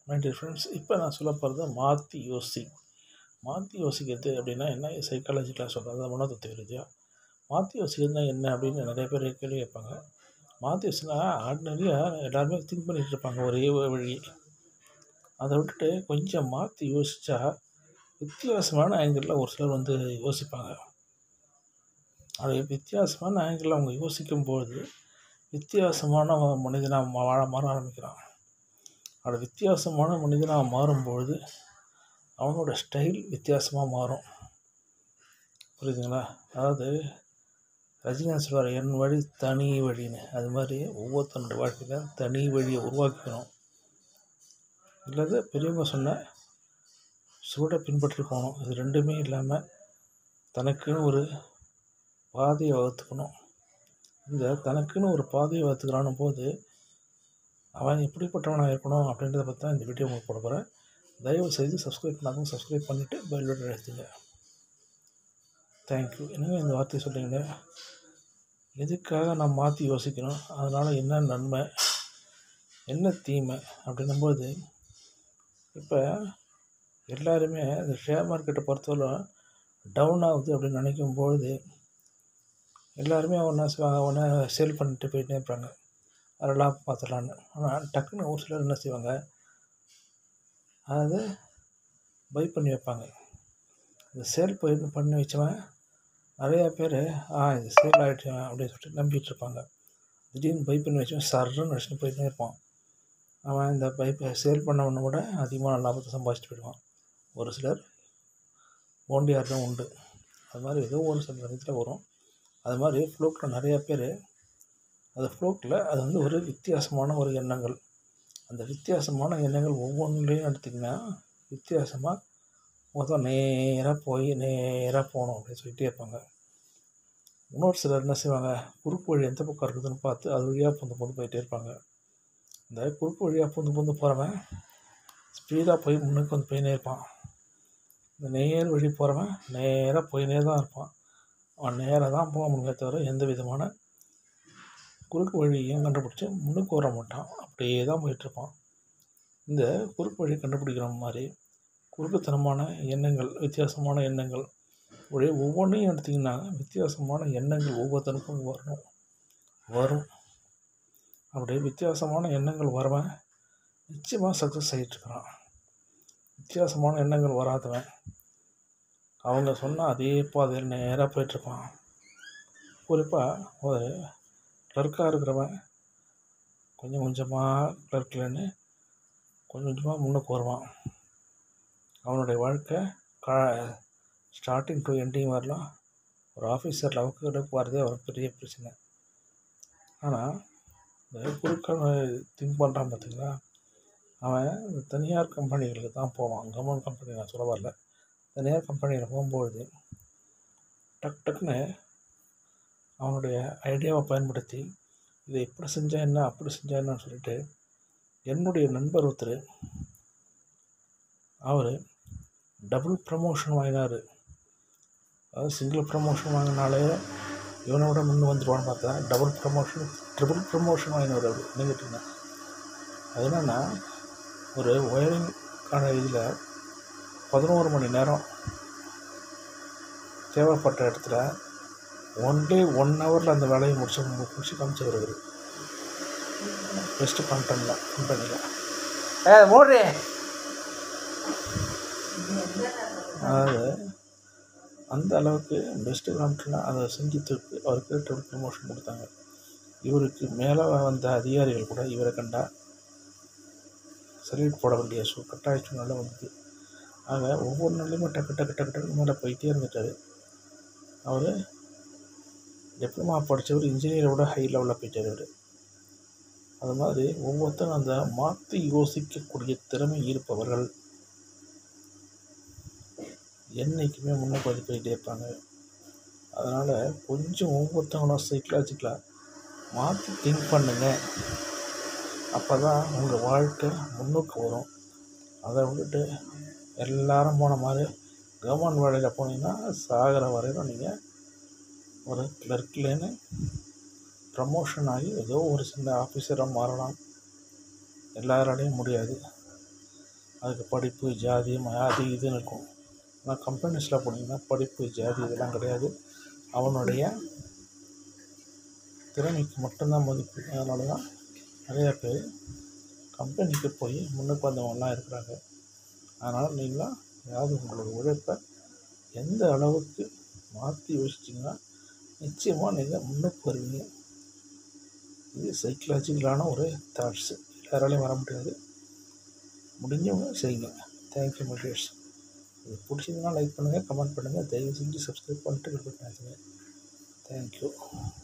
my dear friends இப்போ நான் சொல்ல போகிறது மாற்றி யோசி மாற்றி யோசிக்கிறது அப்படின்னா என்ன சைக்காலஜிக்கலாக சொல்கிறது மனோதத்துவ ரீதியாக மாற்றி யோசிக்கிறதுனா என்ன அப்படின்னு நிறைய பேர் கேள்வி கேட்பாங்க மாற்றி யோசினா ஆர்டினரியாக எல்லாருமே திங்க் பண்ணிகிட்டு இருப்பாங்க ஒரே ஒரு வழி அதை விட்டுட்டு கொஞ்சம் மாற்றி யோசித்தா வித்தியாசமான ஆங்கிளில் ஒரு சிலர் வந்து யோசிப்பாங்க அது வித்தியாசமான ஆங்கிளில் அவங்க யோசிக்கும்போது வித்தியாசமான மனிதனாக வாழ மாற ஆரம்பிக்கிறான் அப்படி வித்தியாசமான மனிதனாக மாறும்பொழுது அவனோட ஸ்டைல் வித்தியாசமாக மாறும் புரியுதுங்களா அதாவது ரஜினிகாந்த் சொல்வார் என் வழி தனி வழின்னு அது மாதிரி ஒவ்வொருத்தனோட வாழ்க்கையில் தனி வழியை உருவாக்கிக்கணும் இல்லது பெரியவங்க சொன்ன சூட பின்பற்றி போகணும் இது ரெண்டுமே இல்லாமல் தனக்குன்னு ஒரு பாதையை வகுத்துக்கணும் இந்த தனக்குன்னு ஒரு பாதையை வகுத்துக்கிறான் போது அவன் எப்படிப்பட்டவனாக இருக்கணும் அப்படின்றத பற்றி தான் இந்த வீடியோ உங்களுக்கு போட போகிறேன் தயவு செய்து சப்ஸ்கிரைப் பண்ணாதவங்க சப்ஸ்கிரைப் பண்ணிவிட்டு பெல் பட்டன் எடுத்துங்க தேங்க்யூ என்னங்க இந்த வார்த்தையை சொல்கிறீங்க எதுக்காக நான் மாற்றி யோசிக்கணும் அதனால் என்ன நன்மை என்ன தீமை அப்படின்னும்போது இப்போ எல்லாருமே இந்த ஷேர் மார்க்கெட்டை பொறுத்தவரை டவுன் ஆகுது அப்படின்னு நினைக்கும்பொழுது எல்லாருமே அவனை அவனை சேல் பண்ணிட்டு போயிட்டே இருப்பாங்க அதெல்லாம் பார்த்துடலான்னு ஆனால் டக்குன்னு ஒரு சிலர் என்ன செய்வாங்க அதை பை பண்ணி வைப்பாங்க இந்த சேல் போய் பண்ணி வச்சவன் நிறையா பேர் ஆ இது சேல் ஆகிடுச்சு அப்படின்னு சொல்லிட்டு நம்பிட்டு இருப்பாங்க திடீர்னு பை பண்ணி வச்சவன் சர்ன்னு வச்சுட்டு போயிட்டே இருப்பான் அவன் இந்த பைப்பை சேல் பண்ணவனை விட அதிகமான லாபத்தை சம்பாதிச்சிட்டு போயிடுவான் ஒரு சிலர் போண்டியார்டும் உண்டு அது மாதிரி ஏதோ ஒரு சில விதத்தில் வரும் அது மாதிரி ஃப்ளோக்கில் நிறையா பேர் அது ஃப்ளோக்கில் அது வந்து ஒரு வித்தியாசமான ஒரு எண்ணங்கள் அந்த வித்தியாசமான எண்ணங்கள் ஒவ்வொன்றிலையும் எடுத்திங்கன்னா வித்தியாசமாக மொத்தம் நேராக போய் நேராக போகணும் அப்படின்னு சொல்லிட்டே இருப்பாங்க இன்னொரு சிலர் என்ன செய்வாங்க குறுக்கு வழி எந்த பக்கம் இருக்குதுன்னு பார்த்து அது வழியாக பூந்து பூந்து போயிட்டே இருப்பாங்க இந்த குறுக்கு வழியாக பூந்து பூந்து போகிறவன் ஸ்பீடாக போய் முன்னுக்கு வந்து போயினே இருப்பான் இந்த நேர் வழி போகிறவன் நேராக போயினே தான் இருப்பான் அவன் நேராக தான் போக முடியுமே தவிர எந்த விதமான குறுக்கு வழியையும் கண்டுபிடிச்சி முன்னுக்கு வர மாட்டான் அப்படியே தான் போயிட்டுருப்பான் இந்த குறுக்கு வழி கண்டுபிடிக்கிற மாதிரி குறுக்குத்தனமான எண்ணங்கள் வித்தியாசமான எண்ணங்கள் ஒரே ஒவ்வொன்றையும் எடுத்திங்கன்னா வித்தியாசமான எண்ணங்கள் ஒவ்வொருத்தனுக்கும் வரணும் வரும் அப்படியே வித்தியாசமான எண்ணங்கள் வரவன் நிச்சயமாக சக்ஸஸ் ஆகிட்டுருக்கிறான் வித்தியாசமான எண்ணங்கள் வராதவன் அவங்க சொன்னால் அதே பாதையில் நேராக போயிட்டுருப்பான் குறிப்பாக ஒரு கிளர்க்காக இருக்கிறவன் கொஞ்சம் கொஞ்சமாக கிளர்க்லன்னு கொஞ்சம் கொஞ்சமாக முன்னுக்கு வருவான் அவனுடைய வாழ்க்கை கா ஸ்டார்டிங் டு எண்டிங் வரலாம் ஒரு ஆஃபீஸர் லவுக்கு அளவுக்கு வரதே அவருக்கு பெரிய பிரச்சனை ஆனால் இந்த குறுக்கான திங்க் பண்ணுறான் பார்த்தீங்களா அவன் தனியார் கம்பெனிகளுக்கு தான் போவான் கவர்மெண்ட் கம்பெனி நான் சொல்ல வரல தனியார் கம்பெனியில் போகும்பொழுது டக் டக்குன்னு அவனுடைய ஐடியாவை பயன்படுத்தி இதை இப்படி செஞ்சால் என்ன அப்படி செஞ்சால் என்னன்னு சொல்லிட்டு என்னுடைய நண்பர் ஒருத்தர் அவர் டபுள் ப்ரமோஷன் வாங்கினார் அதாவது சிங்கிள் ப்ரமோஷன் வாங்கினாலே இவனை விட முன்னு வந்துடுவான்னு பார்த்தா டபுள் ப்ரமோஷன் ட்ரிபிள் ப்ரமோஷன் வாங்கினார் அவர் நெகட்டிவ்னா அது என்னென்னா ஒரு ஒயரிங்கான இதில் பதினோரு மணி நேரம் தேவைப்பட்ட இடத்துல ஒன்லி ஒன் ஹவரில் அந்த வேலையை முடிச்சு முடிச்சு காமிச்சவர் அவர் பெஸ்ட்டு பண்ணிட்டேன்ல கம்பெனியில் ஏ ஓடுறே அதாவது அந்த அளவுக்கு பெஸ்ட்டு காமிட்டுனா அதை செஞ்சதுக்கு அவருக்கு ட்ரிபிள் ப்ரமோஷன் கொடுத்தாங்க இவருக்கு மேலே வந்த அதிகாரிகள் கூட இவரை கண்டா சல்யூட் போட வேண்டிய சூ கட்டாய சூழ்நிலை வந்தது ஆக ஒவ்வொரு நாளையுமே டக்கு டக்கு டக்கு டக்கு மேலே போயிட்டே இருந்துட்டார் அவர் டிப்ளமா படித்தவர் இன்ஜினியரோட ஹை லெவலில் போயிட்டார் அவர் அது மாதிரி ஒவ்வொருத்தரும் அந்த மாற்றி யோசிக்கக்கூடிய திறமை இருப்பவர்கள் என்றைக்குமே முன்னுக்கு வந்து போயிட்டே இருப்பாங்க அதனால் கொஞ்சம் ஒவ்வொருத்தவங்களும் சைக்கலாஜிக்கலாக மாற்றி திங்க் பண்ணுங்க அப்போ தான் உங்கள் வாழ்க்கை முன்னுக்கு வரும் அதை விட்டுட்டு எல்லாரும் போன மாதிரி கவர்மெண்ட் வேலையில் போனீங்கன்னா சாகிற வரையிலும் நீங்கள் ஒரு கிளர்க்லேன்னு ப்ரமோஷன் ஆகி ஏதோ ஒரு சின்ன ஆஃபீஸராக மாறலாம் எல்லாராலையும் முடியாது அதுக்கு படிப்பு ஜாதி அது இதுன்னு இருக்கும் ஆனால் கம்பெனிஸில் போனீங்கன்னா படிப்பு ஜாதி இதெல்லாம் கிடையாது அவனுடைய திறமைக்கு மட்டும்தான் மதிப்பு அதனால தான் நிறையா பேர் கம்பெனிக்கு போய் முன்னுக்கு வந்தவங்கலாம் இருக்கிறாங்க அதனால் நீங்களாம் ஏதாவது உங்களோட உழைப்பை எந்த அளவுக்கு மாற்றி யோசிச்சிங்கன்னா நிச்சயமாக நீங்கள் முன்னுக்கு வருவீங்க இது சைக்கலாஜிக்கலான ஒரு தாட்ஸு யாராலையும் வர முடியாது முடிஞ்சவங்க செய்யுங்க தேங்க்யூ மட்டியர்ஸ் இது பிடிச்சதுன்னா லைக் பண்ணுங்கள் கமெண்ட் பண்ணுங்கள் தயவு செஞ்சு சப்ஸ்கிரைப் பண்ணிட்டு கிளிக் பண்ணாதீங்க தேங்க்யூ